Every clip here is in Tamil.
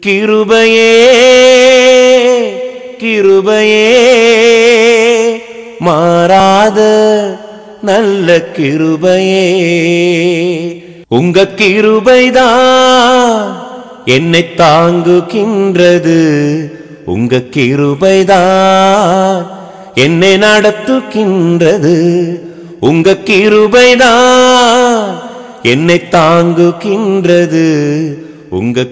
கிருபையே கிருபையே மாறாத நல்ல கிருபையே உங்க கிருபைதான் என்னை தாங்குகின்றது உங்க கிருபைதான் என்னை நடத்துகின்றது உங்க கிருபைதான் என்னை தாங்குகின்றது உங்க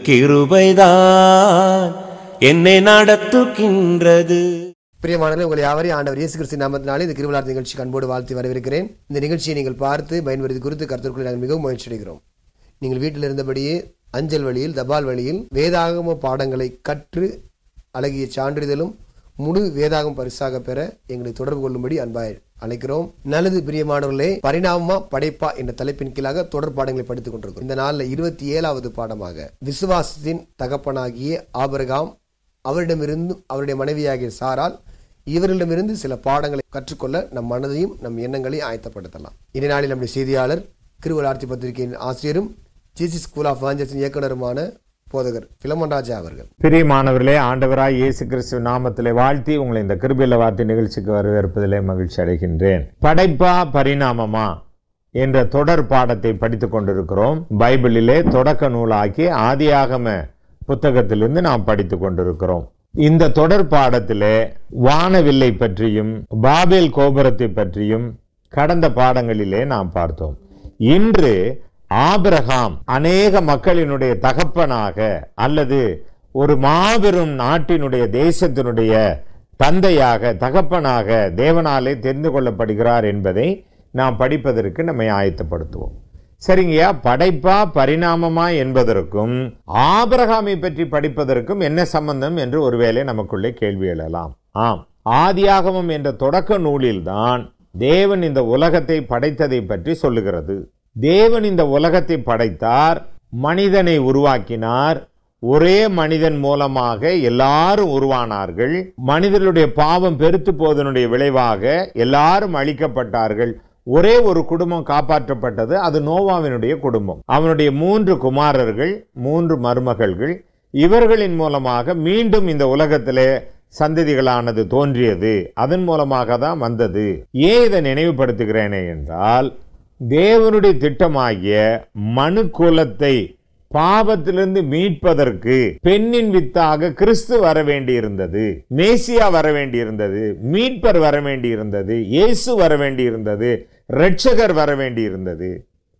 கிருபைதான் என்னை நடத்துகின்றது பிரியமானவர்களே உங்களை யாவரையும் ஆண்டவர் இயேசு கிறிஸ்து நாமத்தினாலே இந்த கிருவிழா நிகழ்ச்சி கண்போடு வாழ்த்து வரவேற்கிறேன் இந்த நிகழ்ச்சியை நீங்கள் பார்த்து பயன்படுத்தி குறித்து கருத்துக்களை நாங்கள் மிகவும் மகிழ்ச்சி அடைகிறோம் நீங்கள் வீட்டில் இருந்தபடியே அஞ்சல் வழியில் தபால் வழியில் வேதாகம பாடங்களை கற்று அழகிய சான்றிதழும் முழு வேதாகம் பரிசாக பெற எங்களை தொடர்பு கொள்ளும்படி அன்பாய் அழைக்கிறோம் நல்லது பிரியமானவர்களே பரிணாமமா படைப்பா என்ற தலைப்பின் கீழாக தொடர் பாடங்களை படித்துக் கொண்டிருக்கிறோம் இந்த நாளில் இருபத்தி ஏழாவது பாடமாக விசுவாசத்தின் தகப்பனாகிய ஆபரகாம் அவரிடமிருந்து அவருடைய மனைவியாகிய சாரால் இவர்களிடமிருந்து சில பாடங்களை கற்றுக்கொள்ள நம் மனதையும் நம் எண்ணங்களையும் ஆயத்தப்படுத்தலாம் இந்த நாளில் நம்முடைய செய்தியாளர் திருவள்ளார்த்தி பத்திரிகையின் ஆசிரியரும் ஜிசி ஸ்கூல் ஆஃப் வாஞ்சஸின் இயக்குனருமான போதகர் பிலமன் ராஜா அவர்கள் பிரியமானவர்களே ஆண்டவராய் இயேசு கிறிஸ்து நாமத்திலே வாழ்த்தி உங்களை இந்த கிருபில வார்த்தை நிகழ்ச்சிக்கு வரவேற்பதிலே மகிழ்ச்சி அடைகின்றேன் படைப்பா பரிணாமமா என்ற தொடர் பாடத்தை படித்துக் கொண்டிருக்கிறோம் பைபிளிலே தொடக்க நூலாக்கி ஆதியாகம புத்தகத்திலிருந்து நாம் படித்துக் கொண்டிருக்கிறோம் இந்த தொடர் பாடத்திலே வானவில்லை பற்றியும் பாபேல் கோபுரத்தை பற்றியும் கடந்த பாடங்களிலே நாம் பார்த்தோம் இன்று ஆபிரகாம் அநேக மக்களினுடைய தகப்பனாக அல்லது ஒரு மாபெரும் நாட்டினுடைய தேசத்தினுடைய தந்தையாக தகப்பனாக தேவனாலே தெரிந்து கொள்ளப்படுகிறார் என்பதை நாம் படிப்பதற்கு நம்மை ஆயத்தப்படுத்துவோம் சரிங்கய்யா படைப்பா பரிணாமமா என்பதற்கும் ஆபிரகாமை பற்றி படிப்பதற்கும் என்ன சம்பந்தம் என்று ஒருவேளை நமக்குள்ளே கேள்வி எழலாம் ஆம் ஆதியாகமம் என்ற தொடக்க நூலில்தான் தேவன் இந்த உலகத்தை படைத்ததை பற்றி சொல்லுகிறது தேவன் இந்த உலகத்தை படைத்தார் மனிதனை உருவாக்கினார் ஒரே மனிதன் மூலமாக எல்லாரும் உருவானார்கள் மனிதர்களுடைய பாவம் பெருத்து போவதனுடைய விளைவாக எல்லாரும் அழிக்கப்பட்டார்கள் ஒரே ஒரு குடும்பம் காப்பாற்றப்பட்டது அது நோவாவினுடைய குடும்பம் அவனுடைய மூன்று குமாரர்கள் மூன்று மருமகள்கள் இவர்களின் மூலமாக மீண்டும் இந்த உலகத்திலே சந்ததிகளானது தோன்றியது அதன் மூலமாக தான் வந்தது ஏன் இதை நினைவுபடுத்துகிறேனே என்றால் தேவனுடைய திட்டமாகிய மனு குலத்தை பாவத்திலிருந்து மீட்பதற்கு பெண்ணின் வித்தாக கிறிஸ்து வர வேண்டியிருந்தது மேசியா வர வேண்டியிருந்தது மீட்பர் வர வேண்டியிருந்தது இயேசு வர வேண்டியிருந்தது இரட்சகர் வர வேண்டியிருந்தது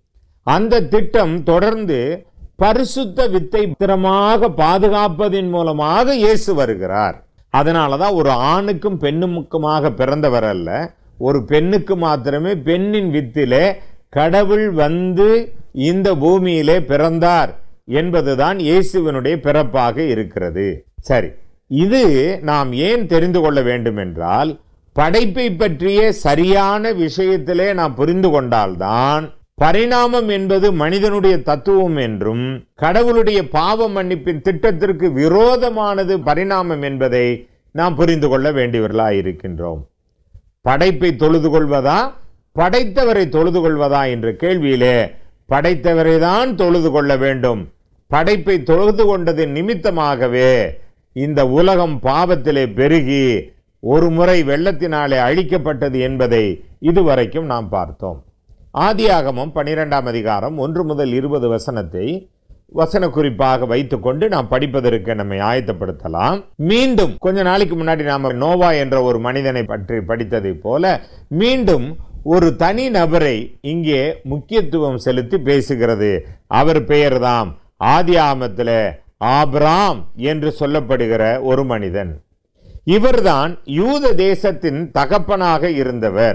அந்த திட்டம் தொடர்ந்து பரிசுத்த வித்தை திறமாக பாதுகாப்பதின் மூலமாக இயேசு வருகிறார் அதனாலதான் ஒரு ஆணுக்கும் பெண்ணுக்குமாக பிறந்தவர் அல்ல ஒரு பெண்ணுக்கு மாத்திரமே பெண்ணின் வித்திலே கடவுள் வந்து இந்த பூமியிலே பிறந்தார் என்பதுதான் இயேசுவினுடைய பிறப்பாக இருக்கிறது சரி இது நாம் ஏன் தெரிந்து கொள்ள வேண்டும் என்றால் படைப்பை பற்றிய சரியான விஷயத்திலே நாம் புரிந்து கொண்டால்தான் பரிணாமம் என்பது மனிதனுடைய தத்துவம் என்றும் கடவுளுடைய பாவ மன்னிப்பின் திட்டத்திற்கு விரோதமானது பரிணாமம் என்பதை நாம் புரிந்து கொள்ள வேண்டியவர்களாய் இருக்கின்றோம் படைப்பை தொழுது கொள்வதா படைத்தவரை தொழுது கொள்வதா என்ற கேள்வியிலே படைத்தவரை தான் தொழுது கொள்ள வேண்டும் படைப்பை தொழுது கொண்டதின் நிமித்தமாகவே இந்த உலகம் பாவத்திலே பெருகி ஒரு முறை வெள்ளத்தினாலே அழிக்கப்பட்டது என்பதை இதுவரைக்கும் நாம் பார்த்தோம் ஆதியாகமம் பனிரெண்டாம் அதிகாரம் ஒன்று முதல் இருபது வசனத்தை வசன குறிப்பாக வைத்துக்கொண்டு நாம் படிப்பதற்கு நம்மை ஆயத்தப்படுத்தலாம் மீண்டும் கொஞ்ச நாளைக்கு முன்னாடி நாம நோவா என்ற ஒரு மனிதனை பற்றி படித்ததை போல மீண்டும் ஒரு தனி நபரை இங்கே முக்கியத்துவம் செலுத்தி பேசுகிறது அவர் பெயர்தாம் ஆதியாமத்தில் ஆபிராம் என்று சொல்லப்படுகிற ஒரு மனிதன் இவர்தான் யூத தேசத்தின் தகப்பனாக இருந்தவர்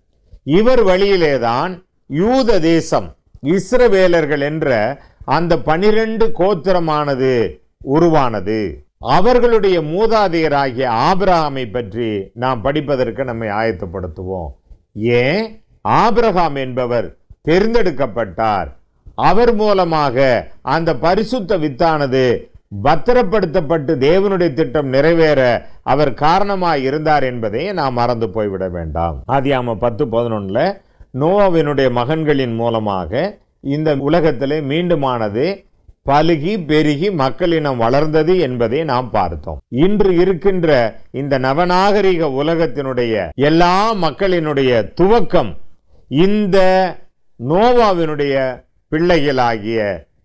இவர் வழியிலேதான் யூத தேசம் இஸ்ரவேலர்கள் என்ற அந்த பனிரெண்டு கோத்திரமானது உருவானது அவர்களுடைய மூதாதையராகிய ஆபிரகாமை பற்றி நாம் படிப்பதற்கு நம்மை ஆயத்தப்படுத்துவோம் ஏன் ஆபிரகாம் என்பவர் தேர்ந்தெடுக்கப்பட்டார் அவர் மூலமாக அந்த பரிசுத்த வித்தானது பத்திரப்படுத்தப்பட்டு தேவனுடைய திட்டம் நிறைவேற அவர் காரணமாய் இருந்தார் என்பதை நாம் மறந்து போய்விட வேண்டாம் ஆதியாம பத்து பதினொன்னுல நோவாவினுடைய மகன்களின் மூலமாக இந்த உலகத்திலே மீண்டுமானது பலுகி பெருகி மக்களினம் வளர்ந்தது என்பதை நாம் பார்த்தோம் இன்று இருக்கின்ற இந்த நவநாகரிக உலகத்தினுடைய எல்லா மக்களினுடைய துவக்கம் இந்த நோவாவினுடைய பிள்ளைகளாகிய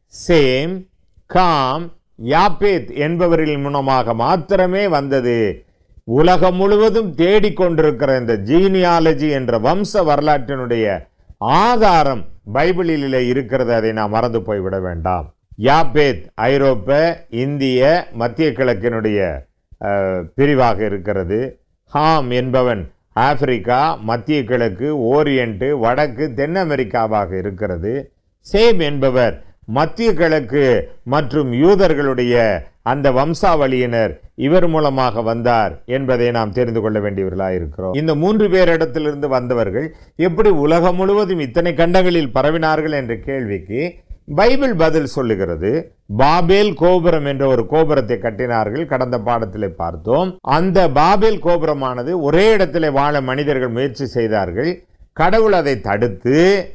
சேம் காம் யாப்பேத் என்பவரின் மூலமாக மாத்திரமே வந்தது உலகம் முழுவதும் தேடிக்கொண்டிருக்கிற இந்த ஜீனியாலஜி என்ற வம்ச வரலாற்றினுடைய ஆதாரம் பைபிளிலே இருக்கிறது அதை நாம் மறந்து போய்விட வேண்டாம் யாப்பேத் ஐரோப்ப இந்திய மத்திய கிழக்கினுடைய அஹ், பிரிவாக இருக்கிறது ஹாம் என்பவன் ஆப்பிரிக்கா மத்திய கிழக்கு ஓரியண்ட் வடக்கு தென் அமெரிக்காவாக இருக்கிறது சேம் என்பவர் மத்திய கிழக்கு மற்றும் யூதர்களுடைய அந்த வம்சாவளியினர் இவர் மூலமாக வந்தார் என்பதை நாம் தெரிந்து கொள்ள வேண்டியவர்களாக இருக்கிறோம் இந்த மூன்று பேரிடத்திலிருந்து வந்தவர்கள் எப்படி உலகம் முழுவதும் இத்தனை கண்டங்களில் பரவினார்கள் என்ற கேள்விக்கு பைபிள் பதில் சொல்லுகிறது பாபேல் கோபுரம் என்ற ஒரு கோபுரத்தை கட்டினார்கள் கடந்த பாடத்திலே பார்த்தோம் அந்த பாபேல் கோபுரமானது ஒரே இடத்திலே வாழ மனிதர்கள் முயற்சி செய்தார்கள் கடவுள் அதை தடுத்து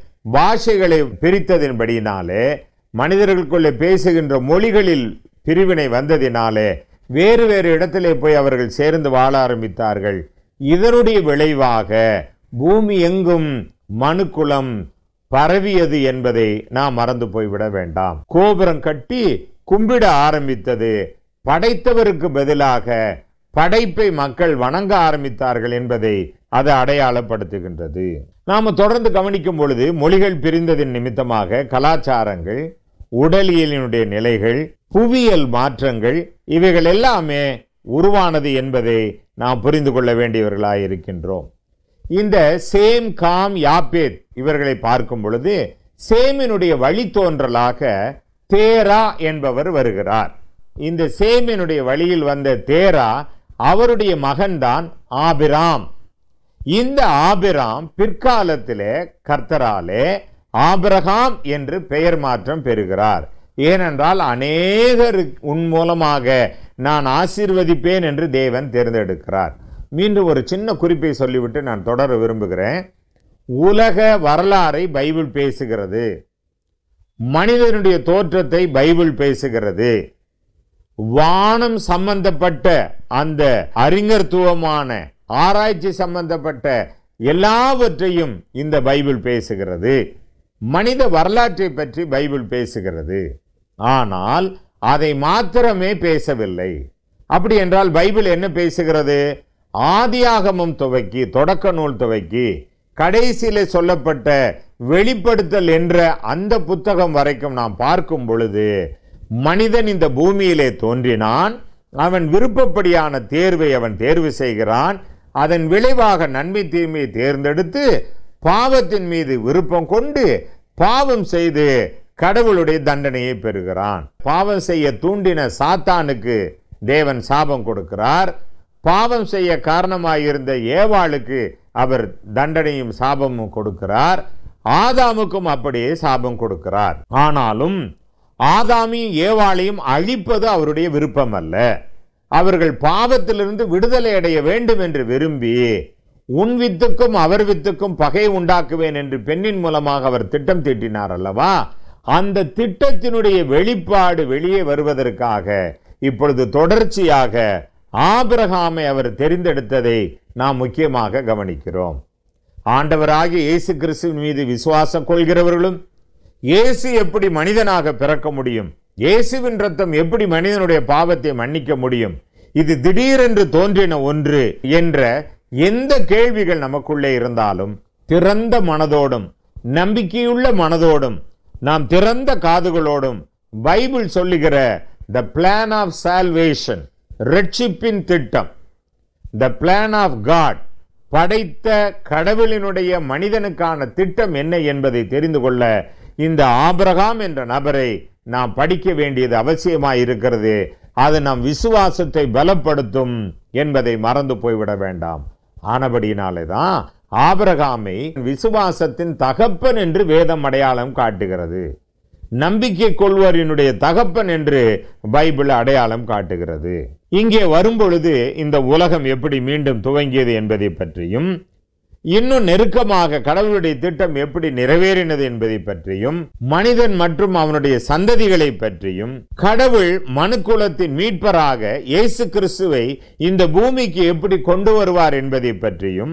பாஷைகளை பிரித்ததின்படியினாலே மனிதர்களுக்குள்ளே பேசுகின்ற மொழிகளில் பிரிவினை வந்ததினாலே வேறு வேறு இடத்திலே போய் அவர்கள் சேர்ந்து வாழ ஆரம்பித்தார்கள் இதனுடைய விளைவாக பூமி எங்கும் மனுக்குலம் பரவியது என்பதை நாம் மறந்து போய்விட வேண்டாம் கோபுரம் கட்டி கும்பிட ஆரம்பித்தது படைத்தவருக்கு பதிலாக படைப்பை மக்கள் வணங்க ஆரம்பித்தார்கள் என்பதை அது அடையாளப்படுத்துகின்றது நாம தொடர்ந்து கவனிக்கும் பொழுது மொழிகள் பிரிந்ததின் நிமித்தமாக கலாச்சாரங்கள் உடலியலினுடைய நிலைகள் புவியியல் மாற்றங்கள் இவைகள் எல்லாமே உருவானது என்பதை நாம் புரிந்து கொள்ள வேண்டியவர்களாய் இருக்கின்றோம் இந்த சேம் காம் யாப்பேத் இவர்களை பார்க்கும் பொழுது சேமினுடைய வழித்தோன்றலாக தேரா என்பவர் வருகிறார் இந்த சேமினுடைய வழியில் வந்த தேரா அவருடைய மகன்தான் ஆபிராம் இந்த ஆபிராம் பிற்காலத்திலே கர்த்தராலே ஆபிரகாம் என்று பெயர் மாற்றம் பெறுகிறார் ஏனென்றால் அநேகர் உன் மூலமாக நான் ஆசீர்வதிப்பேன் என்று தேவன் தேர்ந்தெடுக்கிறார் மீண்டும் ஒரு சின்ன குறிப்பை சொல்லிவிட்டு நான் தொடர விரும்புகிறேன் உலக வரலாறை பைபிள் பேசுகிறது மனிதனுடைய தோற்றத்தை பைபிள் பேசுகிறது வானம் சம்பந்தப்பட்ட அந்த அறிஞர்த்துவமான ஆராய்ச்சி சம்பந்தப்பட்ட எல்லாவற்றையும் இந்த பைபிள் பேசுகிறது மனித வரலாற்றை பற்றி பைபிள் பேசுகிறது ஆனால் அதை மாத்திரமே பேசவில்லை அப்படி என்றால் பைபிள் என்ன பேசுகிறது ஆதியாகமம் துவக்கி தொடக்க நூல் துவக்கி கடைசியிலே சொல்லப்பட்ட வெளிப்படுத்தல் என்ற அந்த புத்தகம் வரைக்கும் நாம் பார்க்கும் பொழுது மனிதன் இந்த பூமியிலே தோன்றினான் அவன் விருப்பப்படியான தேர்வை அவன் தேர்வு செய்கிறான் அதன் விளைவாக நன்மை தீமையை தேர்ந்தெடுத்து பாவத்தின் மீது விருப்பம் கொண்டு பாவம் செய்து கடவுளுடைய தண்டனையை பெறுகிறான் பாவம் செய்ய தூண்டின சாத்தானுக்கு தேவன் சாபம் கொடுக்கிறார் பாவம் செய்ய காரணமாயிருந்த ஏவாளுக்கு அவர் தண்டனையும் சாபமும் கொடுக்கிறார் ஆதாமுக்கும் அப்படியே சாபம் கொடுக்கிறார் ஆனாலும் ஆதாமையும் ஏவாளையும் அழிப்பது அவருடைய விருப்பம் அல்ல அவர்கள் பாவத்திலிருந்து விடுதலை அடைய வேண்டும் என்று விரும்பி உன் வித்துக்கும் அவர் வித்துக்கும் பகை உண்டாக்குவேன் என்று பெண்ணின் மூலமாக அவர் திட்டம் தீட்டினார் அல்லவா அந்த திட்டத்தினுடைய வெளிப்பாடு வெளியே வருவதற்காக இப்பொழுது தொடர்ச்சியாக ஆபிரகாமை அவர் தெரிந்தெடுத்ததை நாம் முக்கியமாக கவனிக்கிறோம் ஆண்டவராகிய இயேசு கிறிஸ்துவின் மீது விசுவாசம் கொள்கிறவர்களும் இயேசு எப்படி மனிதனாக பிறக்க முடியும் இயேசுவின் ரத்தம் எப்படி மனிதனுடைய பாவத்தை மன்னிக்க முடியும் இது திடீரென்று தோன்றின ஒன்று என்ற எந்த கேள்விகள் நமக்குள்ளே இருந்தாலும் திறந்த மனதோடும் நம்பிக்கையுள்ள மனதோடும் நாம் திறந்த காதுகளோடும் பைபிள் சொல்லுகிற த பிளான் ஆஃப் சால்வேஷன் ரட்சிப்பின் திட்டம் த பிளான் ஆஃப் காட் படைத்த கடவுளினுடைய மனிதனுக்கான திட்டம் என்ன என்பதை தெரிந்து கொள்ள இந்த ஆபிரகாம் என்ற நபரை நாம் படிக்க வேண்டியது அவசியமாய் இருக்கிறது அது நம் விசுவாசத்தை பலப்படுத்தும் என்பதை மறந்து போய்விட வேண்டாம் ஆனபடியினாலே தான் ஆபிரகாமை விசுவாசத்தின் தகப்பன் என்று வேதம் அடையாளம் காட்டுகிறது நம்பிக்கை கொள்வரினுடைய தகப்பன் என்று பைபிள் அடையாளம் காட்டுகிறது இங்கே வரும்பொழுது இந்த உலகம் எப்படி மீண்டும் துவங்கியது என்பதை பற்றியும் இன்னும் நெருக்கமாக கடவுளுடைய திட்டம் எப்படி நிறைவேறினது என்பதை பற்றியும் மனிதன் மற்றும் அவனுடைய சந்ததிகளை பற்றியும் கடவுள் மனுக்குலத்தின் மீட்பராக இயேசு கிறிஸ்துவை இந்த பூமிக்கு எப்படி கொண்டு வருவார் என்பதை பற்றியும்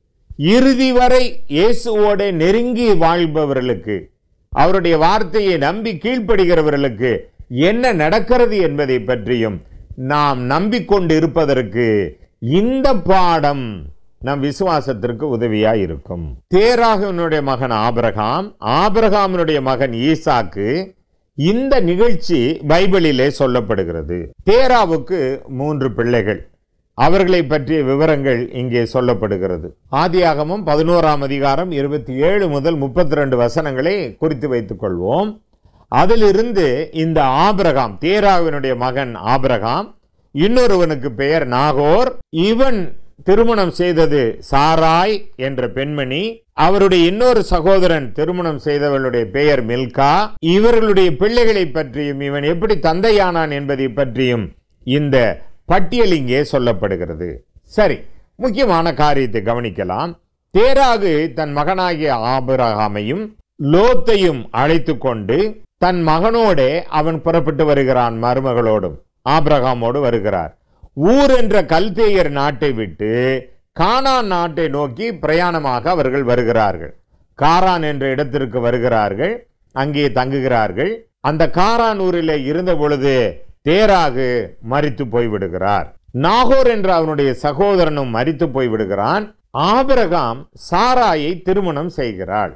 இறுதி வரை இயேசுவோட நெருங்கி வாழ்பவர்களுக்கு அவருடைய வார்த்தையை நம்பி கீழ்ப்படுகிறவர்களுக்கு என்ன நடக்கிறது என்பதை பற்றியும் நாம் நம்பிக்கொண்டு இருப்பதற்கு இந்த பாடம் நம் விசுவாசத்திற்கு உதவியா இருக்கும் தேராகனுடைய மகன் ஆபிரகாம் ஆபிரகாமினுடைய மகன் ஈசாக்கு இந்த நிகழ்ச்சி பைபிளிலே சொல்லப்படுகிறது தேராவுக்கு மூன்று பிள்ளைகள் அவர்களை பற்றிய விவரங்கள் இங்கே சொல்லப்படுகிறது ஆதியாகமம் பதினோராம் அதிகாரம் இருபத்தி ஏழு முதல் முப்பத்தி ரெண்டு வசனங்களை குறித்து வைத்துக் கொள்வோம் அதிலிருந்து இந்த ஆபிரகாம் தேராவினுடைய மகன் ஆபிரகாம் இன்னொருவனுக்கு பெயர் நாகோர் இவன் திருமணம் செய்தது சாராய் என்ற பெண்மணி அவருடைய இன்னொரு சகோதரன் திருமணம் செய்தவளுடைய பெயர் மில்கா இவர்களுடைய பிள்ளைகளை பற்றியும் இவன் எப்படி தந்தையானான் என்பதை பற்றியும் இந்த பட்டியல் இங்கே சொல்லப்படுகிறது சரி முக்கியமான காரியத்தை கவனிக்கலாம் தேராகு தன் மகனாகிய ஆபிரகாமையும் லோத்தையும் அழைத்து கொண்டு தன் மகனோடே அவன் புறப்பட்டு வருகிறான் மருமகளோடும் ஆபிரகாமோடு வருகிறார் ஊர் என்ற கல்தேயர் நாட்டை விட்டு கானான் நாட்டை நோக்கி பிரயாணமாக அவர்கள் வருகிறார்கள் காரான் என்ற இடத்திற்கு வருகிறார்கள் அங்கே தங்குகிறார்கள் அந்த காரான் ஊரிலே இருந்த பொழுது தேராகு மரித்து போய்விடுகிறார் நாகோர் என்ற அவனுடைய சகோதரனும் மரித்து போய்விடுகிறான் ஆபிரகாம் சாராயை திருமணம் செய்கிறாள்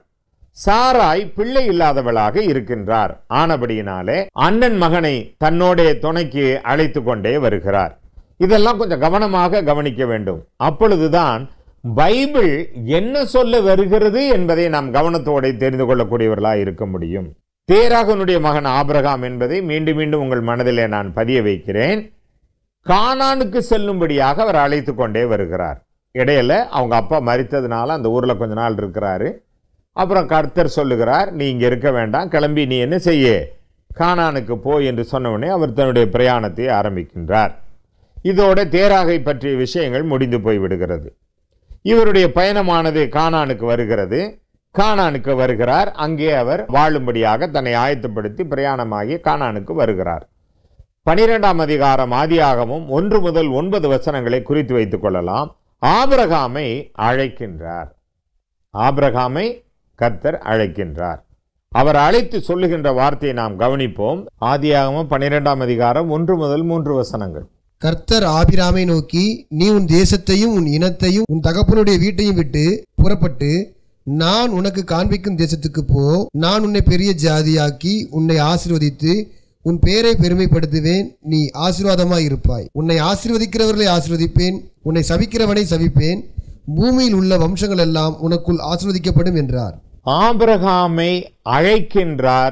சாராய் பிள்ளை இல்லாதவளாக இருக்கின்றார் ஆனபடியினாலே அண்ணன் மகனை தன்னோட துணைக்கு அழைத்து கொண்டே வருகிறார் இதெல்லாம் கொஞ்சம் கவனமாக கவனிக்க வேண்டும் அப்பொழுதுதான் பைபிள் என்ன சொல்ல வருகிறது என்பதை நாம் கவனத்தோட தெரிந்து கொள்ளக்கூடியவர்களாக இருக்க முடியும் தேராகனுடைய மகன் ஆபிரகாம் என்பதை மீண்டும் மீண்டும் உங்கள் மனதிலே நான் பதிய வைக்கிறேன் கானானுக்கு செல்லும்படியாக அவர் அழைத்து கொண்டே வருகிறார் இடையில அவங்க அப்பா மரித்ததுனால அந்த ஊர்ல கொஞ்ச நாள் இருக்கிறாரு அப்புறம் கர்த்தர் சொல்லுகிறார் நீ இங்க இருக்க வேண்டாம் கிளம்பி நீ என்ன செய்ய கானானுக்கு போ என்று சொன்ன உடனே அவர் தன்னுடைய பிரயாணத்தை ஆரம்பிக்கின்றார் இதோட தேராகை பற்றிய விஷயங்கள் முடிந்து போய் விடுகிறது இவருடைய பயணமானது கானானுக்கு வருகிறது கானானுக்கு வருகிறார் அங்கே அவர் வாழும்படியாக தன்னை ஆயத்தப்படுத்தி பிரயாணமாகி கானானுக்கு வருகிறார் பனிரெண்டாம் அதிகாரம் ஆதியாகமும் ஒன்று முதல் ஒன்பது வசனங்களை குறித்து வைத்துக் கொள்ளலாம் ஆபிரகாமை அழைக்கின்றார் ஆபிரகாமை கர்த்தர் அழைக்கின்றார் அவர் அழைத்து சொல்லுகின்ற வார்த்தையை நாம் கவனிப்போம் ஆதியாகமம் பன்னிரெண்டாம் அதிகாரம் ஒன்று முதல் மூன்று வசனங்கள் கர்த்தர் ஆபிராமை நோக்கி நீ உன் தேசத்தையும் உன் இனத்தையும் உன் தகப்பனுடைய வீட்டையும் விட்டு புறப்பட்டு நான் உனக்கு காண்பிக்கும் தேசத்துக்கு போ நான் உன்னை பெரிய ஜாதியாக்கி உன்னை ஆசீர்வதித்து உன் பேரை பெருமைப்படுத்துவேன் நீ ஆசீர்வாதமாய் இருப்பாய் உன்னை ஆசீர்வதிக்கிறவர்களை ஆசீர்வதிப்பேன் உன்னை சபிக்கிறவனை சபிப்பேன் பூமியில் உள்ள வம்சங்கள் எல்லாம் உனக்குள் ஆசீர்வதிக்கப்படும் என்றார் ஆபிரகாமை அழைக்கின்றார்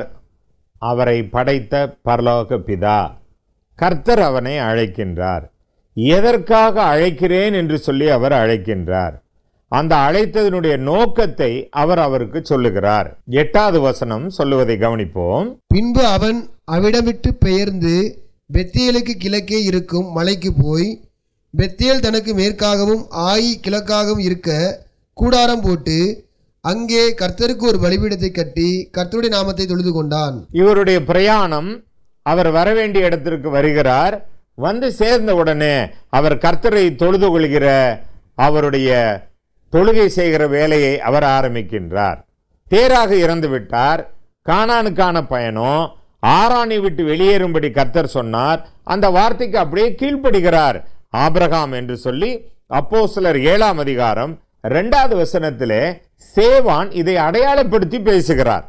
அவரை படைத்த பரலோக பிதா கர்த்தர் அவனை அழைக்கின்றார் எதற்காக அழைக்கிறேன் என்று சொல்லி அவர் அழைக்கின்றார் அந்த அழைத்ததனுடைய நோக்கத்தை அவர் அவருக்கு சொல்லுகிறார் எட்டாவது வசனம் சொல்லுவதை கவனிப்போம் பின்பு அவன் அவிடம் விட்டு பெயர்ந்து பெத்தியலுக்கு கிழக்கே இருக்கும் மலைக்கு போய் பெத்தியல் தனக்கு மேற்காகவும் ஆயி கிழக்காகவும் இருக்க கூடாரம் போட்டு அங்கே கர்த்தருக்கு ஒரு பலிபீடத்தை கட்டி கர்த்தருடைய நாமத்தை தொழுது கொண்டான் இவருடைய பிரயாணம் அவர் வர வேண்டிய இடத்திற்கு வருகிறார் வந்து சேர்ந்த உடனே அவர் கர்த்தரை தொழுது கொள்கிற அவருடைய தொழுகை செய்கிற வேலையை அவர் ஆரம்பிக்கின்றார் தேராக இறந்து விட்டார் கானானுக்கான பயணம் ஆராணி விட்டு வெளியேறும்படி கர்த்தர் சொன்னார் அந்த வார்த்தைக்கு அப்படியே கீழ்ப்படுகிறார் ஆபிரகாம் என்று சொல்லி அப்போ சிலர் ஏழாம் அதிகாரம் இரண்டாவது வசனத்திலே சேவான் இதை அடையாளப்படுத்தி பேசுகிறார்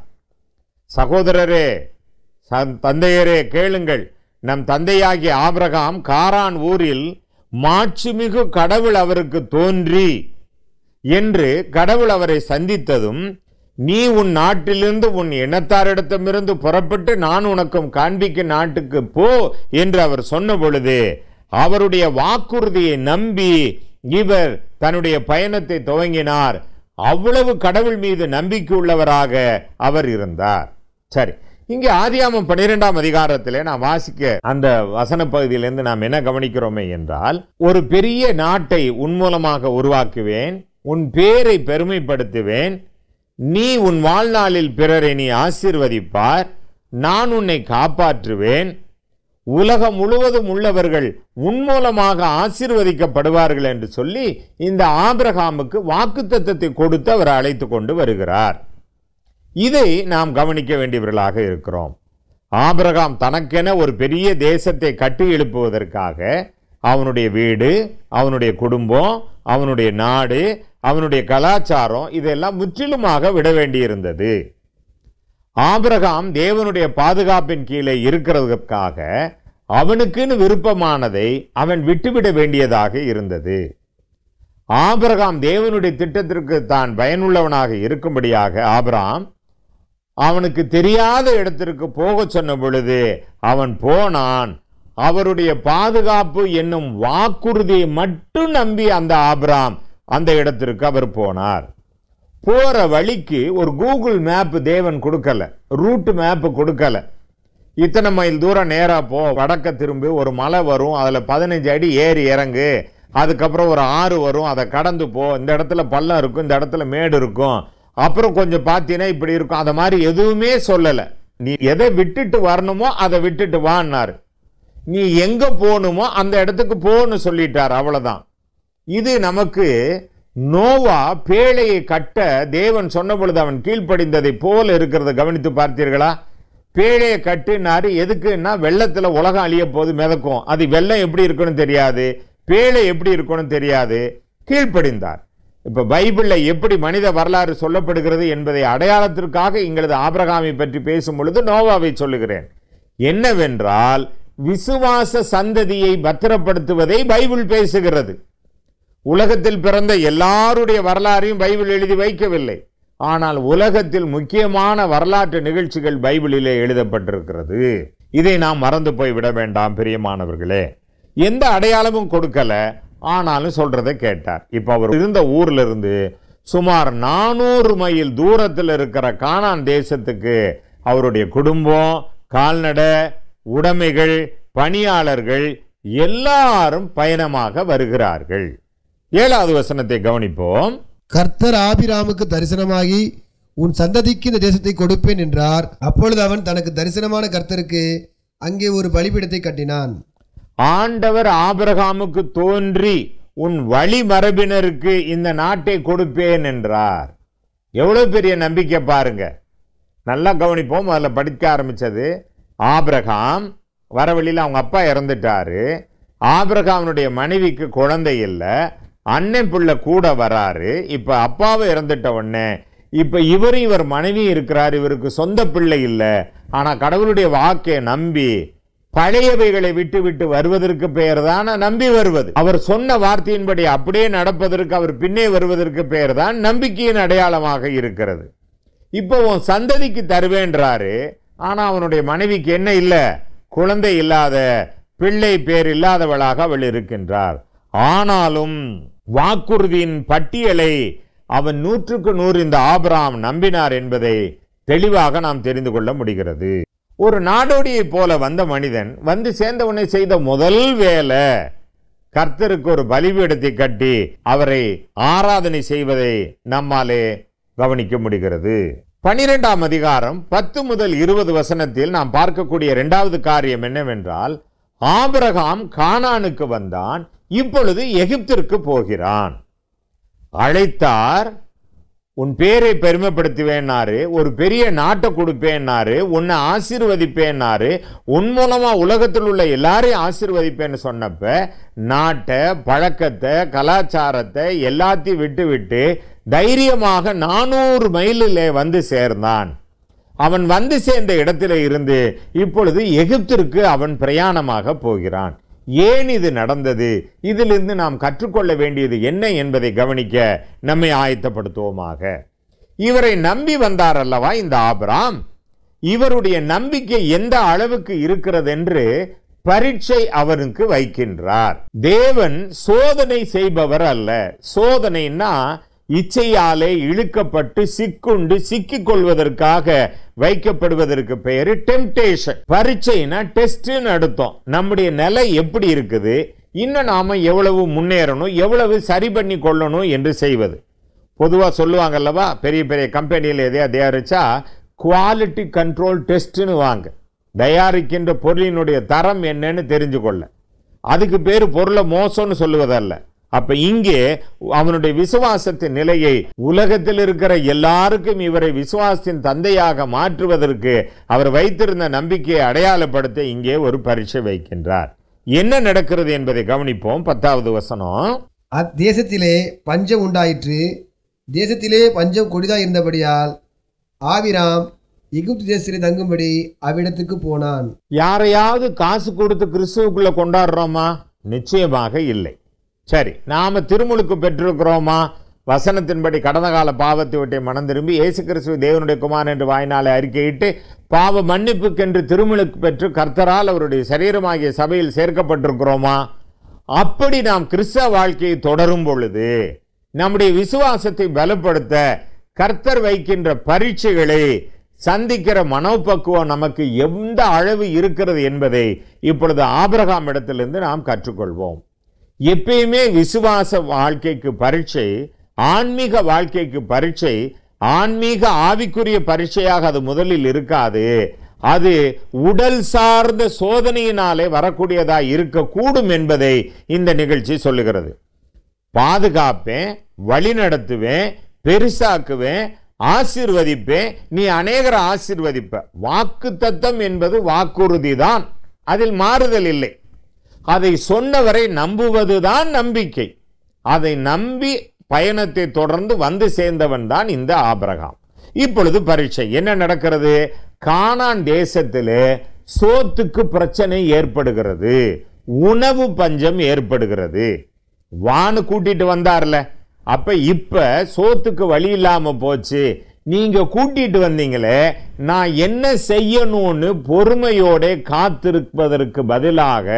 சகோதரரே ச- தந்தையரே கேளுங்கள் நம் தந்தையாகிய ஆபிரகாம் காரான் ஊரில் மாட்சிமிகு கடவுள் அவருக்கு தோன்றி என்று கடவுள் அவரை சந்தித்ததும் நீ உன் நாட்டிலிருந்து உன் இனத்தாரிடத்திலிருந்து புறப்பட்டு நான் உனக்கும் காண்பிக்கும் நாட்டுக்கு போ என்று அவர் சொன்ன பொழுது அவருடைய வாக்குறுதியை நம்பி இவர் தன்னுடைய பயணத்தை துவங்கினார் அவ்வளவு கடவுள் மீது நம்பிக்கை உள்ளவராக அவர் இருந்தார் சரி இங்கே ஆதியாமம் பன்னிரெண்டாம் அதிகாரத்திலே நான் வாசிக்க அந்த வசன பகுதியிலிருந்து நாம் என்ன கவனிக்கிறோமே என்றால் ஒரு பெரிய நாட்டை உன் மூலமாக உருவாக்குவேன் உன் பேரை பெருமைப்படுத்துவேன் நீ உன் வாழ்நாளில் பிறரை நீ ஆசீர்வதிப்பார் நான் உன்னை காப்பாற்றுவேன் உலகம் முழுவதும் உள்ளவர்கள் உன் மூலமாக ஆசீர்வதிக்கப்படுவார்கள் என்று சொல்லி இந்த ஆபிரகாமுக்கு வாக்குத்தத்தத்தை கொடுத்து அவர் அழைத்து கொண்டு வருகிறார் இதை நாம் கவனிக்க வேண்டியவர்களாக இருக்கிறோம் ஆபிரகாம் தனக்கென ஒரு பெரிய தேசத்தை கட்டி எழுப்புவதற்காக அவனுடைய வீடு அவனுடைய குடும்பம் அவனுடைய நாடு அவனுடைய கலாச்சாரம் இதெல்லாம் முற்றிலுமாக விட வேண்டியிருந்தது ஆபிரகாம் தேவனுடைய பாதுகாப்பின் கீழே இருக்கிறதுக்காக அவனுக்குன்னு விருப்பமானதை அவன் விட்டுவிட வேண்டியதாக இருந்தது ஆபிரகாம் தேவனுடைய திட்டத்திற்கு தான் பயனுள்ளவனாக இருக்கும்படியாக ஆபிரகாம் அவனுக்கு தெரியாத இடத்திற்கு போகச் சொன்ன பொழுது அவன் போனான் அவருடைய பாதுகாப்பு என்னும் வாக்குறுதியை மட்டும் நம்பி அந்த ஆபிராம் அந்த இடத்திற்கு அவர் போனார் போற வழிக்கு ஒரு கூகுள் மேப் தேவன் கொடுக்கல ரூட் மேப் கொடுக்கல இத்தனை மைல் தூரம் நேரா போ வடக்க திரும்பி ஒரு மலை வரும் அதுல பதினஞ்சு அடி ஏறி இறங்கு அதுக்கப்புறம் ஒரு ஆறு வரும் அதை கடந்து போ இந்த இடத்துல பள்ளம் இருக்கும் இந்த இடத்துல மேடு இருக்கும் அப்புறம் கொஞ்சம் பார்த்தீங்கன்னா இப்படி இருக்கும் அந்த மாதிரி எதுவுமே சொல்லல நீ எதை விட்டுட்டு வரணுமோ அதை விட்டுட்டு வான்னாரு நீ எங்க போகணுமோ அந்த இடத்துக்கு போன்னு சொல்லிட்டார் அவ்வளவுதான் இது நமக்கு நோவா பேழையை கட்ட தேவன் சொன்ன பொழுது அவன் கீழ்ப்படிந்ததை போல இருக்கிறத கவனித்து பார்த்தீர்களா பேழையை கட்டுனாரு எதுக்குன்னா வெள்ளத்துல உலகம் அழிய போது மிதக்கும் அது வெள்ளம் எப்படி இருக்குன்னு தெரியாது பேழை எப்படி இருக்குன்னு தெரியாது கீழ்ப்படிந்தார் இப்ப பைபிள்ல எப்படி மனித வரலாறு சொல்லப்படுகிறது என்பதை அடையாளத்திற்காக எங்களது ஆபிரகாமை பற்றி பேசும் பொழுது நோவாவை சொல்லுகிறேன் என்னவென்றால் விசுவாச சந்ததியை பத்திரப்படுத்துவதை பைபிள் பேசுகிறது உலகத்தில் பிறந்த எல்லாருடைய வரலாறையும் பைபிள் எழுதி வைக்கவில்லை ஆனால் உலகத்தில் முக்கியமான வரலாற்று நிகழ்ச்சிகள் பைபிளிலே எழுதப்பட்டிருக்கிறது இதை நாம் மறந்து போய் விட வேண்டாம் பிரியமானவர்களே எந்த அடையாளமும் கொடுக்கல ஆனாலும் சொல்றதை கேட்டார் இப்ப அவர் இருந்த ஊர்ல இருந்து சுமார் நானூறு மைல் தூரத்தில் இருக்கிற கானான் தேசத்துக்கு அவருடைய குடும்பம் கால்நடை உடைமைகள் பணியாளர்கள் எல்லாரும் பயணமாக வருகிறார்கள் ஏழாவது வசனத்தை கவனிப்போம் கர்த்தர் ஆபிராமுக்கு தரிசனமாகி உன் சந்ததிக்கு இந்த தேசத்தை கொடுப்பேன் என்றார் அப்பொழுது அவன் தனக்கு தரிசனமான கர்த்தருக்கு அங்கே ஒரு பலிபீடத்தை கட்டினான் ஆண்டவர் ஆபிரகாமுக்கு தோன்றி உன் வழிமரபினருக்கு இந்த நாட்டை கொடுப்பேன் என்றார் எவ்வளவு பெரிய நம்பிக்கை பாருங்க நல்லா கவனிப்போம் அதில் படிக்க ஆரம்பிச்சது ஆபிரகாம் வர வழியில் அவங்க அப்பா இறந்துட்டாரு ஆபிரகாமனுடைய மனைவிக்கு குழந்தை இல்லை அண்ணன் பிள்ளை கூட வராரு இப்ப அப்பாவை இறந்துட்ட உடனே இப்ப இவர் இவர் மனைவி இருக்கிறார் இவருக்கு சொந்த பிள்ளை இல்லை ஆனா கடவுளுடைய வாக்கை நம்பி பழையவைகளை விட்டு விட்டு வருவதற்கு பெயர் தான் நம்பி வருவது அவர் சொன்ன வார்த்தையின்படி அப்படியே நடப்பதற்கு அவர் பின்னே வருவதற்கு பெயர் தான் நம்பிக்கையின் அடையாளமாக இருக்கிறது இப்போ உன் சந்ததிக்கு தருவேன்றாரு ஆனா அவனுடைய மனைவிக்கு என்ன இல்ல குழந்தை இல்லாத பிள்ளை பேர் இல்லாதவளாக அவள் இருக்கின்றார் ஆனாலும் வாக்குறுதியின் பட்டியலை அவன் நூற்றுக்கு நூறு இந்த ஆபிராம் நம்பினார் என்பதை தெளிவாக நாம் தெரிந்து கொள்ள முடிகிறது ஒரு நாடோடியை போல வந்த மனிதன் வந்து சேர்ந்தவனை செய்த முதல் வேலை கர்த்தருக்கு ஒரு பலிபீடத்தை கட்டி அவரை ஆராதனை செய்வதை நம்மாலே கவனிக்க முடிகிறது பனிரெண்டாம் அதிகாரம் பத்து முதல் இருபது வசனத்தில் நாம் பார்க்கக்கூடிய இரண்டாவது காரியம் என்னவென்றால் ஆபிரகாம் கானானுக்கு வந்தான் இப்பொழுது எகிப்திற்கு போகிறான் அழைத்தார் உன் பேரை பெருமைப்படுத்துவேன்னாரு ஒரு பெரிய நாட்டை கொடுப்பேன்னாரு உன்னை ஆசீர்வதிப்பேன்னாரு உன் மூலமா உலகத்தில் உள்ள எல்லாரையும் ஆசீர்வதிப்பேன்னு சொன்னப்ப நாட்டை பழக்கத்தை கலாச்சாரத்தை எல்லாத்தையும் விட்டு விட்டு தைரியமாக நானூறு மைலிலே வந்து சேர்ந்தான் அவன் வந்து சேர்ந்த இடத்திலே இருந்து இப்பொழுது எகிப்திற்கு அவன் பிரயாணமாக போகிறான் ஏன் இது நடந்தது இதிலிருந்து நாம் கற்றுக்கொள்ள வேண்டியது என்ன என்பதை கவனிக்க நம்மை ஆயத்தப்படுத்துவோமாக இவரை நம்பி வந்தார் அல்லவா இந்த ஆபிராம் இவருடைய நம்பிக்கை எந்த அளவுக்கு இருக்கிறது என்று பரீட்சை அவருக்கு வைக்கின்றார் தேவன் சோதனை செய்பவர் அல்ல சோதனைன்னா இச்சையாலே இழுக்கப்பட்டு சிக்குண்டு சிக்கிக் கொள்வதற்காக வைக்கப்படுவதற்கு பெயரு டெம்டேஷன் பரீட்சைனா டெஸ்ட்னு அர்த்தம் நம்முடைய நிலை எப்படி இருக்குது இன்னும் நாம எவ்வளவு முன்னேறணும் எவ்வளவு சரி பண்ணி கொள்ளணும் என்று செய்வது பொதுவாக சொல்லுவாங்க அல்லவா பெரிய பெரிய கம்பெனியில் எதையா தயாரிச்சா குவாலிட்டி கண்ட்ரோல் டெஸ்ட்னு வாங்க தயாரிக்கின்ற பொருளினுடைய தரம் என்னன்னு தெரிஞ்சு கொள்ள அதுக்கு பேர் பொருளை மோசம்னு சொல்லுவதல்ல அப்ப இங்கே அவனுடைய விசுவாசத்தின் நிலையை உலகத்தில் இருக்கிற எல்லாருக்கும் இவரை விசுவாசத்தின் தந்தையாக மாற்றுவதற்கு அவர் வைத்திருந்த நம்பிக்கையை அடையாளப்படுத்த இங்கே ஒரு பரீட்சை வைக்கின்றார் என்ன நடக்கிறது என்பதை கவனிப்போம் பத்தாவது வசனம் அத்தேசத்திலே பஞ்சம் உண்டாயிற்று தேசத்திலே பஞ்சம் கொடிதாய் இருந்தபடியால் ஆபிராம் எகிப்து தேசத்திலே தங்கும்படி அவ்விடத்துக்கு போனான் யாரையாவது காசு கொடுத்து கிறிஸ்துவுக்குள்ள கொண்டாடுறோமா நிச்சயமாக இல்லை சரி நாம திருமுழுக்கு பெற்றிருக்கிறோமா வசனத்தின்படி கடந்த கால பாவத்தை விட்டு மனம் திரும்பி இயேசு கிறிஸ்துவ தேவனுடைய குமாரன் என்று வாய்நாளை அறிக்கையிட்டு பாவ மன்னிப்புக்கென்று திருமுழுக்கு பெற்று கர்த்தரால் அவருடைய சரீரமாகிய சபையில் சேர்க்கப்பட்டிருக்கிறோமா அப்படி நாம் கிறிஸ்தவ வாழ்க்கையை தொடரும் பொழுது நம்முடைய விசுவாசத்தை பலப்படுத்த கர்த்தர் வைக்கின்ற பரீட்சைகளை சந்திக்கிற மனோபக்குவம் நமக்கு எந்த அளவு இருக்கிறது என்பதை இப்பொழுது ஆபிரகாம் இடத்திலிருந்து நாம் கற்றுக்கொள்வோம் எப்பயுமே விசுவாச வாழ்க்கைக்கு பரீட்சை ஆன்மீக வாழ்க்கைக்கு பரீட்சை ஆன்மீக ஆவிக்குரிய பரீட்சையாக அது முதலில் இருக்காது அது உடல் சார்ந்த சோதனையினாலே வரக்கூடியதா இருக்கக்கூடும் என்பதை இந்த நிகழ்ச்சி சொல்லுகிறது பாதுகாப்பேன் வழி நடத்துவேன் பெருசாக்குவேன் ஆசீர்வதிப்பேன் நீ அநேகரை ஆசீர்வதிப்ப வாக்கு தத்தம் என்பது வாக்குறுதி தான் அதில் மாறுதல் இல்லை அதை சொன்னவரை நம்புவதுதான் நம்பிக்கை அதை நம்பி பயணத்தை தொடர்ந்து வந்து சேர்ந்தவன் தான் இந்த ஆபிரகாம் இப்பொழுது பரீட்சை என்ன நடக்கிறது கானான் தேசத்திலே சோத்துக்கு பிரச்சனை ஏற்படுகிறது உணவு பஞ்சம் ஏற்படுகிறது வானு கூட்டிட்டு வந்தார்ல அப்ப இப்ப சோத்துக்கு வழி இல்லாம போச்சு நீங்க கூட்டிட்டு வந்தீங்களே நான் என்ன செய்யணும்னு பொறுமையோட காத்திருப்பதற்கு பதிலாக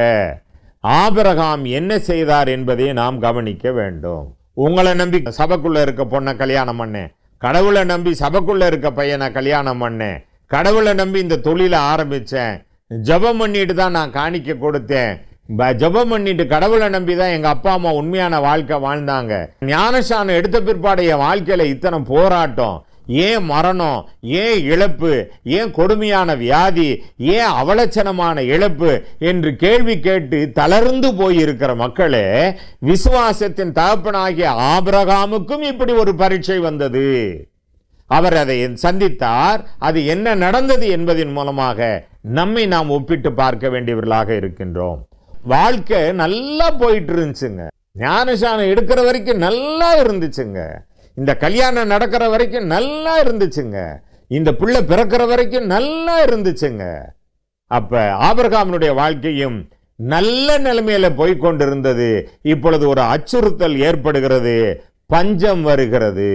ஆபிரகாம் என்ன செய்தார் என்பதை நாம் கவனிக்க வேண்டும் உங்களை நம்பி சபைக்குள்ள இருக்க பொண்ணை கல்யாணம் பண்ணேன் கடவுளை நம்பி சபைக்குள்ள இருக்க பையனை கல்யாணம் பண்ணேன் கடவுளை நம்பி இந்த தொழிலை ஆரம்பிச்சேன் ஜெபம் பண்ணிட்டு தான் நான் காணிக்க கொடுத்தேன் ப- ஜெபம் பண்ணிட்டு கடவுளை நம்பி தான் எங்க அப்பா அம்மா உண்மையான வாழ்க்கை வாழ்ந்தாங்க ஞானசானம் எடுத்த பிற்பாடு என் வாழ்க்கையில இத்தனை போராட்டம் ஏன் மரணம் ஏன் இழப்பு ஏன் கொடுமையான வியாதி ஏன் அவலட்சணமான இழப்பு என்று கேள்வி கேட்டு தளர்ந்து போயிருக்கிற மக்களே விசுவாசத்தின் தகப்பனாகிய ஆபிரகாமுக்கும் இப்படி ஒரு பரீட்சை வந்தது அவர் அதை சந்தித்தார் அது என்ன நடந்தது என்பதின் மூலமாக நம்மை நாம் ஒப்பிட்டு பார்க்க வேண்டியவர்களாக இருக்கின்றோம் வாழ்க்கை நல்லா போயிட்டு இருந்துச்சுங்க ஞானசானம் எடுக்கிற வரைக்கும் நல்லா இருந்துச்சுங்க இந்த கல்யாணம் நடக்கிற வரைக்கும் நல்லா இருந்துச்சுங்க இந்த பிள்ளை பிறக்கிற வரைக்கும் நல்லா இருந்துச்சுங்க அப்ப ஆபிரகாமனுடைய வாழ்க்கையும் நல்ல நிலைமையில போய் கொண்டிருந்தது இப்பொழுது ஒரு அச்சுறுத்தல் ஏற்படுகிறது பஞ்சம் வருகிறது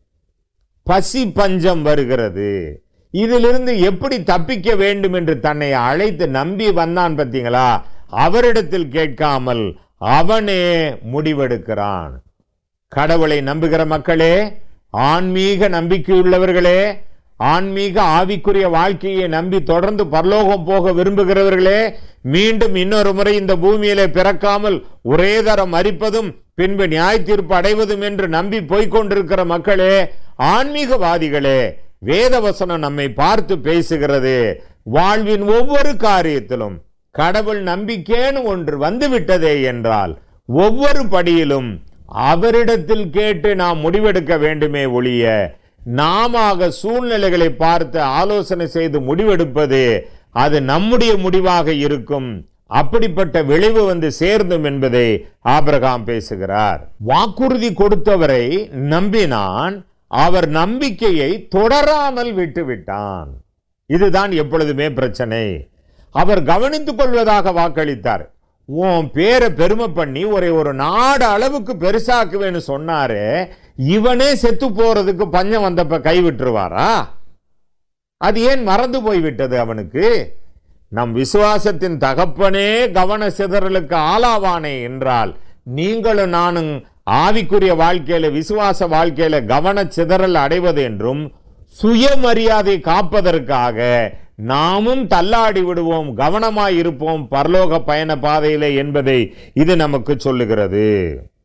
பசி பஞ்சம் வருகிறது இதிலிருந்து எப்படி தப்பிக்க வேண்டும் என்று தன்னை அழைத்து நம்பி வந்தான் பார்த்தீங்களா அவரிடத்தில் கேட்காமல் அவனே முடிவெடுக்கிறான் கடவுளை நம்புகிற மக்களே ஆன்மீக நம்பிக்கையுள்ளவர்களே ஆன்மீக ஆவிக்குரிய வாழ்க்கையை நம்பி தொடர்ந்து பரலோகம் போக விரும்புகிறவர்களே மீண்டும் இன்னொரு முறை இந்த பூமியிலே பிறக்காமல் ஒரே தரம் மறிப்பதும் பின்பு நியாய தீர்ப்பு அடைவதும் என்று நம்பி போய்க் கொண்டிருக்கிற மக்களே ஆன்மீகவாதிகளே வேதவசனம் நம்மை பார்த்து பேசுகிறது வாழ்வின் ஒவ்வொரு காரியத்திலும் கடவுள் நம்பிக்கைன்னு ஒன்று வந்துவிட்டதே என்றால் ஒவ்வொரு படியிலும் அவரிடத்தில் கேட்டு நாம் முடிவெடுக்க வேண்டுமே ஒழிய நாமாக சூழ்நிலைகளை பார்த்து ஆலோசனை செய்து முடிவெடுப்பது அது நம்முடைய முடிவாக இருக்கும் அப்படிப்பட்ட விளைவு வந்து சேர்ந்தும் என்பதை ஆபிரகாம் பேசுகிறார் வாக்குறுதி கொடுத்தவரை நம்பினான் அவர் நம்பிக்கையை தொடராமல் விட்டுவிட்டான் இதுதான் எப்பொழுதுமே பிரச்சனை அவர் கவனித்துக் கொள்வதாக வாக்களித்தார் உன் பேரை பெருமை பண்ணி ஒரே ஒரு நாடு அளவுக்கு பெருசாக்குவேன்னு சொன்னாரு இவனே செத்து போறதுக்கு பஞ்சம் வந்தப்ப கை விட்டுருவாரா அது ஏன் மறந்து போய்விட்டது அவனுக்கு நம் விசுவாசத்தின் தகப்பனே கவன சிதறலுக்கு ஆளாவானே என்றால் நீங்களும் நானும் ஆவிக்குரிய வாழ்க்கையில விசுவாச வாழ்க்கையில கவன சிதறல் அடைவது என்றும் சுயமரியாதை காப்பதற்காக நாமும் தள்ளாடி விடுவோம் கவனமாய் இருப்போம் பரலோக பயண பாதையிலே என்பதை இது நமக்கு சொல்லுகிறது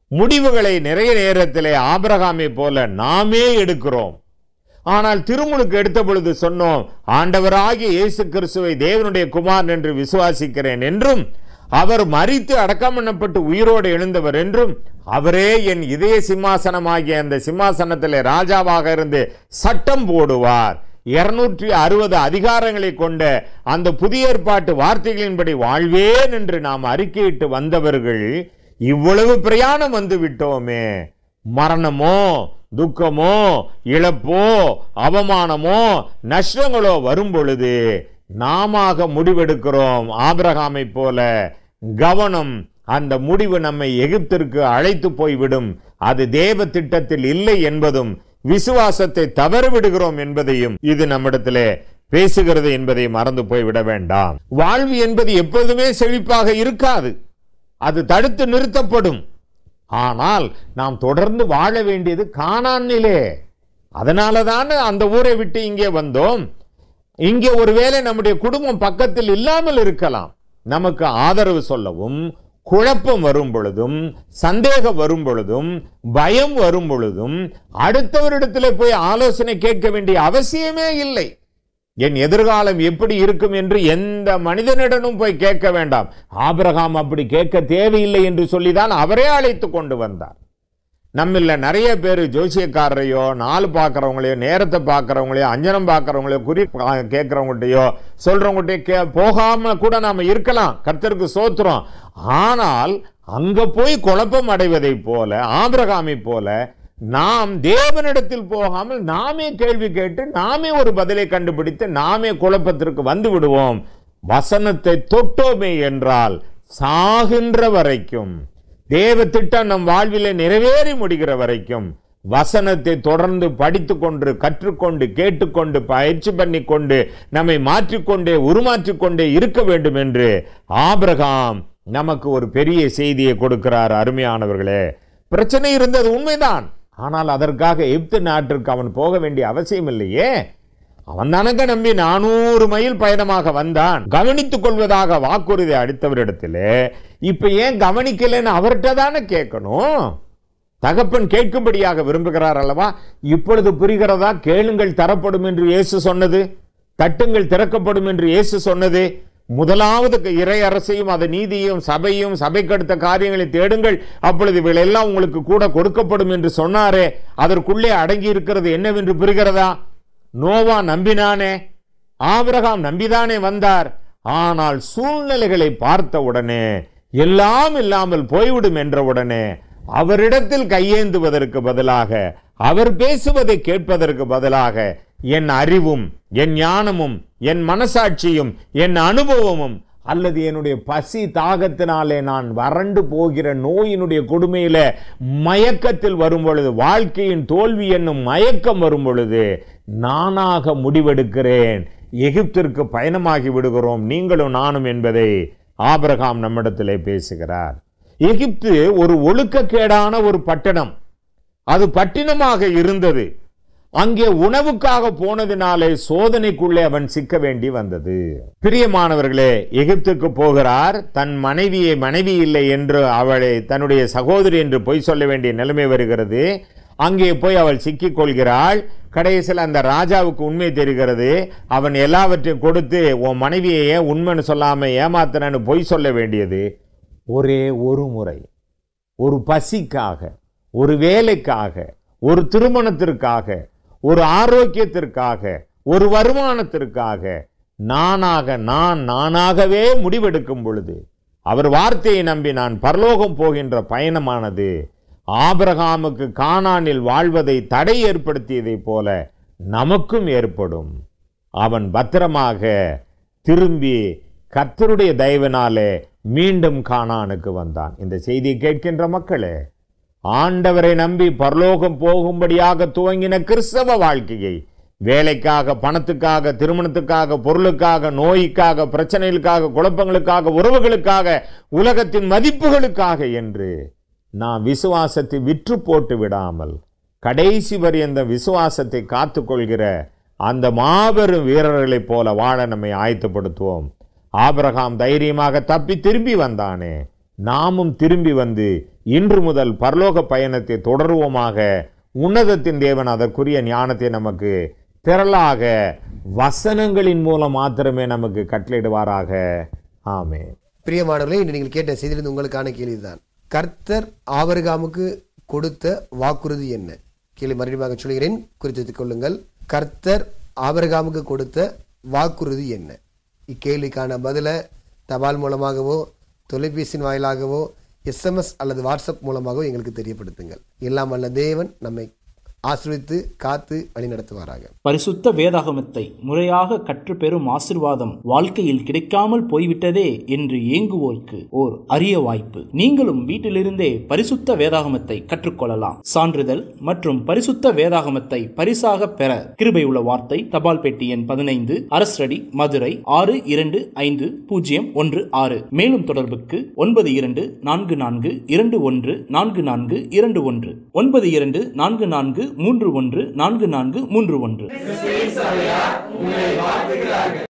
முடிவுகளை நிறைய நேரத்திலே ஆபிரகாமை போல நாமே எடுக்கிறோம் ஆனால் திருமுழுக்கு எடுத்த பொழுது சொன்னோம் ஆண்டவராகிய இயேசு கிறிஸ்துவை தேவனுடைய குமாரன் என்று விசுவாசிக்கிறேன் என்றும் அவர் மரித்து அடக்கம் பண்ணப்பட்டு உயிரோடு எழுந்தவர் என்றும் அவரே என் இதய சிம்மாசனமாகிய அந்த சிம்மாசனத்திலே ராஜாவாக இருந்து சட்டம் போடுவார் இருநூற்றி அறுபது அதிகாரங்களை கொண்ட அந்த புதிய ஏற்பாட்டு வார்த்தைகளின்படி வாழ்வேன் என்று நாம் அறிக்கையிட்டு வந்தவர்கள் இவ்வளவு பிரயாணம் வந்து விட்டோமே மரணமோ துக்கமோ இழப்போ அவமானமோ நஷ்டங்களோ வரும் பொழுது நாமாக முடிவெடுக்கிறோம் ஆபிரகாமை போல கவனம் அந்த முடிவு நம்மை எகிப்திற்கு அழைத்து போய்விடும் அது தேவ திட்டத்தில் இல்லை என்பதும் விசுவாசத்தை தவறு விடுகிறோம் என்பதையும் இது நம்மிடத்திலே பேசுகிறது என்பதை மறந்து போய்விட வேண்டாம் வாழ்வு என்பது எப்போதுமே செழிப்பாக இருக்காது அது தடுத்து நிறுத்தப்படும் ஆனால் நாம் தொடர்ந்து வாழ வேண்டியது காணானிலே அதனால தானே அந்த ஊரை விட்டு இங்கே வந்தோம் இங்கே ஒருவேளை நம்முடைய குடும்பம் பக்கத்தில் இல்லாமல் இருக்கலாம் நமக்கு ஆதரவு சொல்லவும் குழப்பம் வரும் பொழுதும் சந்தேகம் வரும் பொழுதும் பயம் வரும் பொழுதும் அடுத்தவரிடத்தில் போய் ஆலோசனை கேட்க வேண்டிய அவசியமே இல்லை என் எதிர்காலம் எப்படி இருக்கும் என்று எந்த மனிதனிடமும் போய் கேட்க வேண்டாம் ஆபிரகாம் அப்படி கேட்க தேவையில்லை என்று சொல்லிதான் அவரே அழைத்து கொண்டு வந்தார் நம்மள நிறைய பேர் ஜோசியக்காரரையோ நாள் பார்க்குறவங்களையோ நேரத்தை பார்க்குறவங்களையோ அஞ்சனம் பார்க்குறவங்களையோ குறி கேட்குறவங்ககிட்டயோ சொல்கிறவங்ககிட்டயோ கே போகாமல் கூட நாம் இருக்கலாம் கர்த்தருக்கு சோத்துறோம் ஆனால் அங்கே போய் குழப்பம் அடைவதைப் போல ஆபிரகாமை போல நாம் தேவனிடத்தில் போகாமல் நாமே கேள்வி கேட்டு நாமே ஒரு பதிலை கண்டுபிடித்து நாமே குழப்பத்திற்கு வந்து விடுவோம் வசனத்தை தொட்டோமே என்றால் சாகின்ற வரைக்கும் தேவ திட்டம் நம் வாழ்விலே நிறைவேறி முடிகிற வரைக்கும் வசனத்தை தொடர்ந்து படித்துக் கொண்டு கற்றுக்கொண்டு கேட்டுக்கொண்டு பயிற்சி பண்ணி கொண்டு நம்மை மாற்றிக்கொண்டே உருமாற்றிக்கொண்டே இருக்க வேண்டும் என்று ஆபிரகாம் நமக்கு ஒரு பெரிய செய்தியை கொடுக்கிறார் அருமையானவர்களே பிரச்சனை இருந்தது உண்மைதான் ஆனால் அதற்காக எப்து நாட்டிற்கு அவன் போக வேண்டிய அவசியம் இல்லையே அவன் தானங்க நம்பி நானூறு மைல் பயணமாக வந்தான் கவனித்துக் கொள்வதாக வாக்குறுதி அளித்தவரிடத்திலே இப்ப ஏன் கவனிக்கலைன்னு அவர்கிட்ட தானே கேட்கணும் தகப்பன் கேட்கும்படியாக விரும்புகிறார் அல்லவா இப்பொழுது புரிகிறதா கேளுங்கள் தரப்படும் என்று இயேசு சொன்னது தட்டுங்கள் திறக்கப்படும் என்று இயேசு சொன்னது முதலாவது இறை அரசையும் அது நீதியும் சபையும் சபைக்கு அடுத்த காரியங்களை தேடுங்கள் அப்பொழுது இவைகளெல்லாம் உங்களுக்கு கூட கொடுக்கப்படும் என்று சொன்னாரே அதற்குள்ளே அடங்கி இருக்கிறது என்னவென்று புரிகிறதா நோவா நம்பினானே ஆபிரகாம் நம்பிதானே வந்தார் ஆனால் சூழ்நிலைகளை பார்த்த உடனே எல்லாம் இல்லாமல் போய்விடும் என்ற உடனே அவரிடத்தில் கையேந்துவதற்கு பதிலாக அவர் பேசுவதை கேட்பதற்கு பதிலாக என் அறிவும் என் ஞானமும் என் மனசாட்சியும் என் அனுபவமும் அல்லது என்னுடைய பசி தாகத்தினாலே நான் வறண்டு போகிற நோயினுடைய கொடுமையில மயக்கத்தில் வரும் பொழுது வாழ்க்கையின் தோல்வி என்னும் மயக்கம் வரும் பொழுது நானாக முடிவெடுக்கிறேன் எகிப்திற்கு பயணமாகி விடுகிறோம் நீங்களும் நானும் என்பதை ஆபிரகாம் நம்மிடத்திலே பேசுகிறார் எகிப்து ஒரு ஒழுக்கக்கேடான ஒரு பட்டணம் அது பட்டினமாக இருந்தது அங்கே உணவுக்காக போனதினாலே சோதனைக்குள்ளே அவன் சிக்க வேண்டி வந்தது பிரியமானவர்களே எகிப்துக்கு போகிறார் தன் மனைவியை மனைவி இல்லை என்று அவளை தன்னுடைய சகோதரி என்று பொய் சொல்ல வேண்டிய நிலைமை வருகிறது அங்கே போய் அவள் சிக்கிக் கொள்கிறாள் கடைசியில் அந்த ராஜாவுக்கு உண்மை தெரிகிறது அவன் எல்லாவற்றையும் கொடுத்து உன் மனைவியை ஏன் உண்மைன்னு சொல்லாம ஏமாத்தினன்னு பொய் சொல்ல வேண்டியது ஒரே ஒரு முறை ஒரு பசிக்காக ஒரு வேலைக்காக ஒரு திருமணத்திற்காக ஒரு ஆரோக்கியத்திற்காக ஒரு வருமானத்திற்காக நானாக நான் நானாகவே முடிவெடுக்கும் பொழுது அவர் வார்த்தையை நம்பி நான் பரலோகம் போகின்ற பயணமானது ஆபிரகாமுக்கு கானானில் வாழ்வதை தடை ஏற்படுத்தியதைப் போல நமக்கும் ஏற்படும் அவன் பத்திரமாக திரும்பி கர்த்தருடைய தயவினாலே மீண்டும் கானானுக்கு வந்தான் இந்த செய்தியை கேட்கின்ற மக்களே ஆண்டவரை நம்பி பரலோகம் போகும்படியாக துவங்கின கிறிஸ்தவ வாழ்க்கையை வேலைக்காக பணத்துக்காக திருமணத்துக்காக பொருளுக்காக நோய்க்காக பிரச்சனைகளுக்காக குழப்பங்களுக்காக உறவுகளுக்காக உலகத்தின் மதிப்புகளுக்காக என்று நாம் விசுவாசத்தை விற்று போட்டு விடாமல் கடைசி வரை அந்த விசுவாசத்தை காத்துக்கொள்கிற அந்த மாபெரும் வீரர்களைப் போல வாழ நம்மை ஆயத்தப்படுத்துவோம் ஆபிரகாம் தைரியமாக தப்பி திரும்பி வந்தானே நாமும் திரும்பி வந்து இன்று முதல் பரலோக பயணத்தை தொடருவோமாக உன்னதத்தின் தேவன் அதற்குரிய ஞானத்தை நமக்கு திரளாக வசனங்களின் மூலம் மாத்திரமே நமக்கு கட்டளையிடுவாராக ஆமே பிரியமானவர்களே இன்று நீங்கள் கேட்ட செய்தியிலிருந்து உங்களுக்கான கேள்விதான் கர்த்தர் ஆபரகாமுக்கு கொடுத்த வாக்குறுதி என்ன கேள்வி மறுபடியும் சொல்கிறேன் குறித்து வைத்துக் கொள்ளுங்கள் கர்த்தர் ஆபரகாமுக்கு கொடுத்த வாக்குறுதி என்ன இக்கேள்விக்கான பதில தபால் மூலமாகவோ தொலைபேசியின் வாயிலாகவோ எஸ்எம்எஸ் அல்லது வாட்ஸ்அப் மூலமாகவோ எங்களுக்கு தெரியப்படுத்துங்கள் எல்லாம் வல்ல தேவன் நம்மை ஆசிர்வித்து காத்து வழிநடத்துவாராக பரிசுத்த வேதாகமத்தை முறையாக கற்றுப்பெறும் ஆசிர்வாதம் வாழ்க்கையில் கிடைக்காமல் போய்விட்டதே என்று ஏங்குவோருக்கு ஓர் அரிய வாய்ப்பு நீங்களும் வீட்டிலிருந்தே பரிசுத்த வேதாகமத்தை கற்றுக்கொள்ளலாம் சான்றிதழ் மற்றும் பரிசுத்த வேதாகமத்தை பரிசாக பெற கிருபை உள்ள வார்த்தை தபால் பெட்டி எண் பதினைந்து அரசடி மதுரை ஆறு இரண்டு ஐந்து பூஜ்ஜியம் ஒன்று ஆறு மேலும் தொடர்புக்கு ஒன்பது இரண்டு நான்கு நான்கு இரண்டு ஒன்று நான்கு நான்கு இரண்டு ஒன்று ஒன்பது இரண்டு நான்கு நான்கு மூன்று ஒன்று நான்கு நான்கு மூன்று ஒன்று